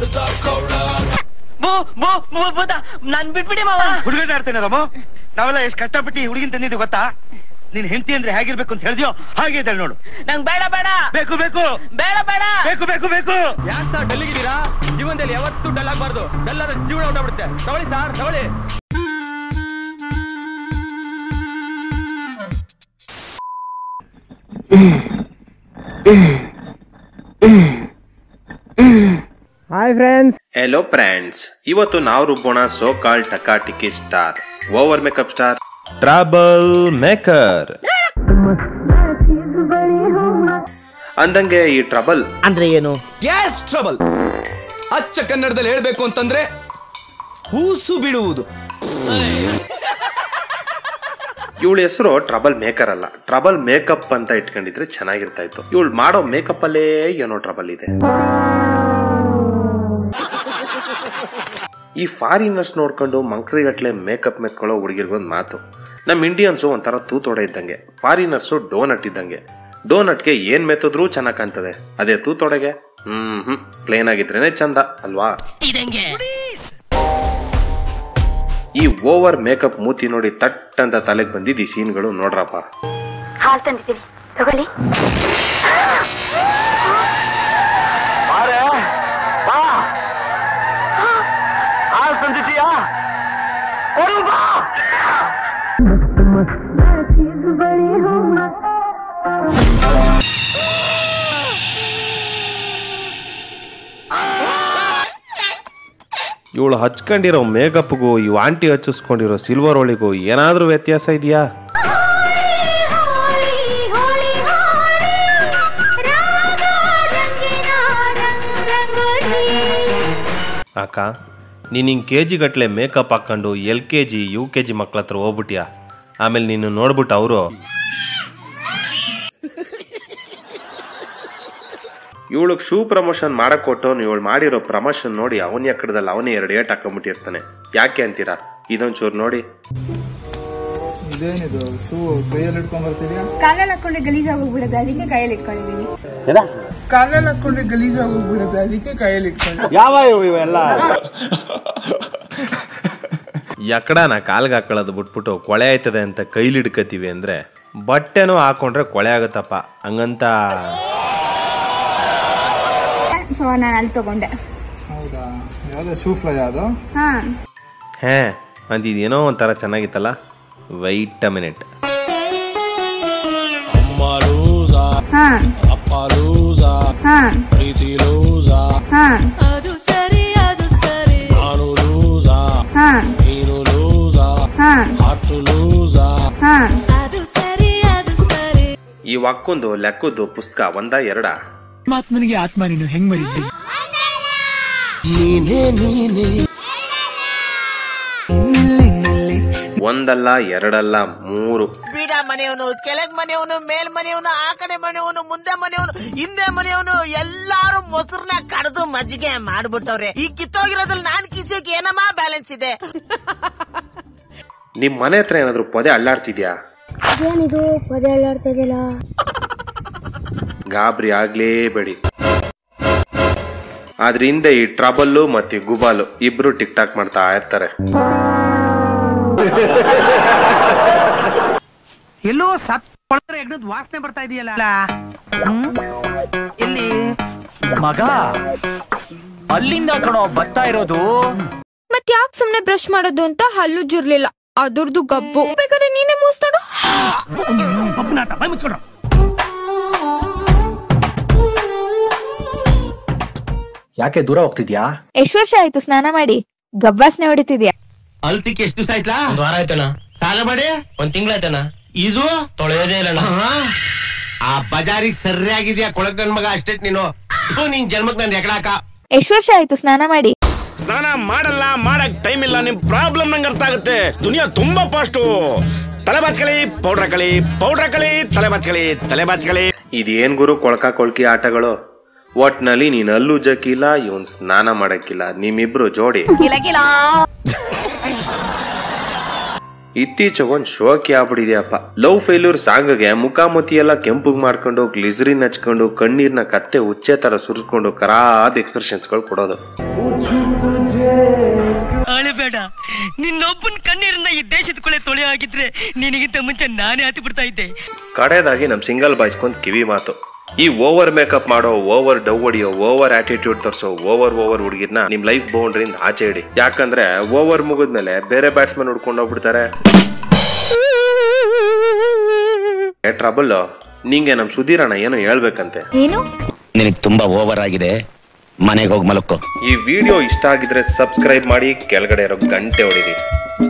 ಬೂ ಬೂ ಬೂ ಬೂತ ನನ್ ಬಿಟ್ಬಿಡಿ ಮಾವ ಹುಡುಗಾಟ ಆಡ್ತೇನೆ ರಾಮು ನಾವೆಲ್ಲ ಎಷ್ಟು ಕಷ್ಟಪಟ್ಟು ಹುಡುಗಿನ ತಂದಿದ್ದು ಗೊತ್ತಾ ನಿನ್ ಹೆಂಡತಿ ಅಂದ್ರೆ ಹೇಗಿರ್ಬೇಕು ಅಂತ ಹೇಳ್ದ್ಯೋ ಹಾಗೆ ಇದ್ದಾಳೆ ನೋಡು ನಂಗ್ ಬೇಡ ಬೇಡ ಬೇಕು ಬೇಕು ಬೇಡ ಬೇಡ ಬೇಕು ಬೇಕು ಬೇಕು ಯಾಕೆ ಸರ್ ಡಲ್ಲಿಗಿದ್ದೀರಾ ಜೀವನದಲ್ಲಿ ಯಾವತ್ತೂ ಡಲ್ ಆಗಬಾರ್ದು ಡಲ್ ಆದ್ರೆ ಜೀವನ ಹೊಟ್ಟಬಿಡುತ್ತೆ ತಗೊಳ್ಳಿ ಸರ್ ತಗೊಳ್ಳಿ ಹೆಲೋ ಫ್ರೆಂಡ್ಸ್ ಇವತ್ತು ನಾವು ರುಬ್ಬೋಣ ಸೋ ಕಾಲ್ ಟಕಾಟಿಕಿ star over makeup star trouble maker ಅಂದಂಗೆ ಈ ಟ್ರಬಲ್ ಅಂದ್ರೆ ಏನು ಗ್ಯಾಸ್ ಟ್ರಬಲ್ ಅಚ್ಚ ಕನ್ನಡದಲ್ಲಿ ಹೇಳ್ಬೇಕು ಅಂತಂದ್ರೆ ಹೂಸು ಬಿಡುವುದು ಇವಳ ಹೆಸರು ಟ್ರಬಲ್ ಮೇಕರ್ ಅಲ್ಲ ಟ್ರಬಲ್ ಮೇಕಪ್ ಅಂತ ಇಟ್ಕೊಂಡಿದ್ರೆ ಚೆನ್ನಾಗಿರ್ತಾ ಇತ್ತು ಇವಳು ಮಾಡೋ ಮೇಕಪ್ ಅಲ್ಲೇ ಏನೋ ಟ್ರಬಲ್ ಇದೆ ಈ ಫಾರಿನರ್ಸ್ ನೋಡ್ಕೊಂಡು ಮಂಕ್ರಿಗಟ್ಲೆ ಮೇಕಪ್ ಮೆತ್ಕೊಳ್ಳೋ ಹುಡುಗಿರ್ಗೊಂದು ಮಾತು ನಮ್ಮ ಇಂಡಿಯನ್ಸು ಒಂಥರ ತೂತೊಡೆ ಇದ್ದಂಗೆ ಫಾರಿನರ್ಸು ಡೋನಟ್ ಇದ್ದಂಗೆ ಡೋನಟ್ಗೆ ಏನ್ ಮೆತ್ತಿದ್ರೂ ಚೆನ್ನಾಗಿ ಕಾಣ್ತದೆ ಅದೇ ತೂತೊಡೆಗೆ ಹ್ಮ್ ಹ್ಮ್ ಪ್ಲೇನ್ ಆಗಿದ್ರೇನೆ ಚಂದ ಅಲ್ವಾ ಈ ಓವರ್ ಮೇಕಪ್ ಮೂತಿ ನೋಡಿ ತಟ್ ಅಂತ ತಲೆಗೆ ಬಂದಿದ್ದು ಈ ಸೀನ್ಗಳು ನೋಡ್ರಪ್ಪ ಹಾಲು ತಂದಿದ್ದೀನಿ ತಗೊಳ್ಳಿ ಹಾಲು ತಂದಿದ್ದೀಯಾ ಕೊಡು ಬಾ ಇವಳು ಹಚ್ಕೊಂಡಿರೋ ಮೇಕಪ್ಗೂ ಇವ್ ಆಂಟಿ ಹಚ್ಚಿಸ್ಕೊಂಡಿರೋ ಸಿಲ್ವರ್ ಒಳಿಗೂ ಏನಾದ್ರೂ ವ್ಯತ್ಯಾಸ ಇದೆಯಾ ಅಕ್ಕ ನೀನು ಹಿಂಗೆ ಕೆ ಜಿ ಗಟ್ಲೆ ಮೇಕಪ್ ಹಾಕೊಂಡು L K G U K G ಮಕ್ಳ ಹತ್ರ ಹೋಗ್ಬಿಟ್ಯಾ ಆಮೇಲೆ ನೀನು ನೋಡ್ಬಿಟ್ಟು ಅವರು ಇವಳಿಗೆ ಶೂ ಪ್ರಮೋಷನ್ ಮಾಡಕ್ ಕೊಟ್ಟವನು ಇವಳು ಮಾಡಿರೋ ಪ್ರಮೋಷನ್ ನೋಡಿ ಅವನ ಎಕ್ಕಡದಲ್ಲಿ ಅವನೇ ಎರಡು ಏಟ್ ಹಾಕೊಂಡ್ಬಿಟ್ಟಿರ್ತಾನೆ ಯಾಕೆ ಅಂತೀರಾ ಇದೊಂಚೂರು ನೋಡಿ ಕಾಲಲ್ಲಿ ಹಾಕೊಂಡ್ರೆ ಗಲೀಜಾಗಿ ಹೋಗ್ಬಿಡುತ್ತೆ ಅದಕ್ಕೆ ಕೈಯಲ್ಲಿ ಇಟ್ಕೊಂಡಿದ್ದೀನಿ ಎಕ್ಕಡ ನಾ ಕಾಲ್ಗೆ ಹಾಕೊಳ್ಳೋದು ಬಿಟ್ಬಿಟ್ಟು ಕೊಳೆ ಆಯ್ತದೆ ಅಂತ ಕೈಲಿ ಹಿಡ್ಕತೀವಿ ಅಂದ್ರೆ ಬಟ್ಟೆನೂ ಹಾಕೊಂಡ್ರೆ ಕೊಳೆ ಆಗುತ್ತಪ್ಪ ಹಂಗಂತ ಸೊ ನಾನು ಅಲ್ಲಿ ತಗೊಂಡೆ ಹಾ ಹೇ ಅಂತಿದೇನೋ ಒಂಥರ ಚೆನ್ನಾಗಿತ್ತಲ್ಲ ವೈಟ್ ಅ ಮಿನಿಟ್ ಹಾ ಹಾ ಹಾ ಅದು ಸರಿ ಅದು ಸರಿ ಹಾ ಹಾ ಹಾ ಅದು ಸರಿ ಅದು ಸರಿ ಈ ವಕ್ಕೊಂದು ಲೆಕ್ಕದ್ದು ಪುಸ್ತಕ ಒಂದ ಎರಡ ಒಂದಲ್ಲ ಎರಡಲ್ಲ ಮೂರು ಬೀಡ ಮನೆಯವನು ಕೆಳಗ್ ಮನೆಯವನು ಮೇಲ್ ಮನೆಯವನು ಆ ಕಡೆ ಮನೆಯವನು ಮುಂದೆ ಮನೆಯವನು ಹಿಂದೆ ಮನೆಯವನು ಎಲ್ಲಾರು ಮೊಸರನ್ನ ಕಡ್ದು ಮಜ್ಜಿಗೆ ಮಾಡ್ಬಿಟ್ಟವ್ರೆ ಈ ಕಿತ್ತೋಗಿರೋದ್ರಲ್ಲಿ ನಾನ್ ಕಿಸಿಯಕ್ಕೆ ಏನಮ್ಮ ಬ್ಯಾಲೆನ್ಸ್ ಇದೆ ನಿಮ್ ಮನೆ ಹತ್ರ ಏನಾದ್ರು ಪೊದೆ ಅಳ್ಳಾಡ್ತಿದ್ಯಾ ಏನಿದು ಪದೇ ಅಳ್ಳಾಡ್ತಾ ಇದೆಯಲ್ಲ ಗಾಬರಿ ಆಗ್ಲೇಬೇಡಿ ಆದ್ರೆ ಹಿಂದೆ ಈ ಟ್ರಬಲ್ಲು ಮತ್ತೆ ಗುಬಾಲು ಇಬ್ರು ಟಿಕ್ ಟಾಕ್ ಮಾಡ್ತಾ ಇರ್ತಾರೆ ಎಲ್ಲೋ ಸತ್ ಎಗ್ನದ್ ವಾಸನೆ ಬರ್ತಾ ಇದೆಯಲ್ಲ ಎಲ್ಲಿ ಮಗ ಅಲ್ಲಿಂದ ಕಣೋ ಬರ್ತಾ ಇರೋದು ಮತ್ ಯಾಕೆ ಸುಮ್ನೆ ಬ್ರಷ್ ಮಾಡೋದು ಅಂತ ಹಲ್ಲು ಜುರ್ಲಿಲ್ಲ ಅದ್ರದ್ದು ಗಬ್ಬು ಬೇಕಾದ್ರೆ ನೀನೇ ಮೂಸ್ತಾಡು ಪಪ್ಪನಾಟ ಬಾಯ್ ಮುಚ್ಕೊಡ್ರ ಯಾಕೆ ದೂರ ಹೋಗ್ತಿದ್ಯಾ ಎಷ್ಟು ವರ್ಷ ಆಯ್ತು ಸ್ನಾನ ಮಾಡಿ ಗಬ್ಬಾಸ್ನೆ ಹೊಡಿತಿದ್ಯಾ ಅಲ್ತಿಕ್ಕೆ ಎಷ್ಟು ದಿವಸ ಆಯ್ತಾ ಒಂದ್ ವಾರ ಆಯ್ತಣ್ಣ ಸಾಲ ಮಾಡಿ ಒಂದ್ ತಿಂಗಳಾಯ್ತಣ್ಣ ಇದು ತೊಳೆಯೋದೇ ಇಲ್ಲಣ್ಣ ಆ ಬಜಾರಿಗೆ ಸರಿಯಾಗಿದ್ಯಾ ಕೊಳಕ್ ನನ್ ಮಗ ಅಷ್ಟೇ ನೀನು ಥು, ನಿನ್ ಜನ್ಮಕ್ ನನ್ ಎಕಡಾಕ ಎಷ್ಟು ವರ್ಷ ಆಯ್ತು ಸ್ನಾನ ಮಾಡಿ ಸ್ನಾನ ಮಾಡಲ್ಲ ಮಾಡಕ್ ಟೈಮ್ ಇಲ್ಲ ನಿಮ್ ಪ್ರಾಬ್ಲಮ್ ನಂಗೆ ಅರ್ಥ ಆಗುತ್ತೆ ದುನಿಯಾ ತುಂಬಾ ಫಾಸ್ಟು ತಲೆ ಬಾಚ್ಕಳಿ ಪೌಡ್ರ್ ಹಾಕಳಿ ಪೌಡ್ರ್ ಹಾಕಳಿ ತಲೆ ಬಾಚ್ಕಳಿ ತಲೆ ಬಾಚ್ಕಳಿ ಇದೇನ್ ಗುರು ಕೊಳ್ಕ ಕೊಳ್ಕಿ ಆಟಗಳು ಒಟ್ನಲ್ಲಿ ನೀನ್ ಅಲ್ಲೂ ಜಕ್ಕಿಲ್ಲ ಇವನ್ ಸ್ನಾನ ಮಾಡಕ್ಕಿಲ್ಲ ನಿಮ್ಮಿಬ್ರು ಜೋಡಿ ಇತ್ತೀಚೆಗೊಂದು ಶೋಕಿ ಆಗ್ಬಿಟ್ಟಿದ್ಯಪ್ಪ ಲವ್ ಫೇಲ್ಯೂರ್ ಸಾಂಗ್ಗೆ ಮುಖಾಮುಖಿ ಎಲ್ಲ ಕೆಂಪಗ್ ಮಾಡ್ಕೊಂಡು ಗ್ಲಿಸರಿನ್ ಹಚ್ಕೊಂಡು ಕಣ್ಣೀರ್ನ ಕತ್ತೆ ಉಚ್ಚೆ ತರ ಸುರಿಸ್ಕೊಂಡು ಕರಾದ ಎಕ್ಸ್ಪ್ರೆಷನ್ಸ್ಗಳು ಕೊಡೋದು ಅಳಬೇಡ ನಿನ್ನೊಬ್ಬನ ಕಣ್ಣೀರನ್ನ ಈ ದೇಶದ ಕೊಳೆ ತೊಳೆ ಆಗಿದ್ರೆ ನಿನಗಿಂತ ಮುಂಚೆ ನಾನೇ ಹತ್ತಿ ಬಿಡ್ತಾ ಇದ್ದೆ ಕಡೆದಾಗಿ ನಮ್ ಸಿಂಗಲ್ ಬಾಯ್ಸ್ಕೊಂದ್ ಕಿವಿ ಮಾತು ಈ ಓವರ್ ಮೇಕಪ್ ಮಾಡೋ ಓವರ್ ಡವ್ ಹೊಡಿಯೋ ಓವರ್ ಆಟಿಟ್ಯೂಡ್ ತೋರಿಸೋ ಓವರ್ ಓವರ್ ಹುಡುಗಿರ್ನ ನಿಮ್ ಲೈಫ್ ಬೌಂಡ್ರಿಂದ ಆಚೆ ಇಡಿ ಯಾಕಂದ್ರೆ ಓವರ್ ಮುಗಿದ್ಮೇಲೆ ಬೇರೆ ಬ್ಯಾಟ್ಸ್ಮನ್ ಹುಡ್ಕೊಂಡು ಹೋಗ್ಬಿಡ್ತಾರೆ ಏ ಟ್ರಬಲ್ ನಿಂಗೆ ನಮ್ ಸುಧೀರಣ್ಣ ಏನೋ ಹೇಳ್ಬೇಕಂತೆ ಏನು ನಿನಗೆ ತುಂಬಾ ಓವರ್ ಆಗಿದೆ ಮನೆಗೆ ಹೋಗಿ ಮಲಕ್ಕೋ ಈ ವಿಡಿಯೋ ಇಷ್ಟ ಆಗಿದ್ರೆ ಸಬ್ಸ್ಕ್ರೈಬ್ ಮಾಡಿ ಕೆಳಗಡೆ ಇರೋ ಗಂಟೆ ಹೊಡಿರಿ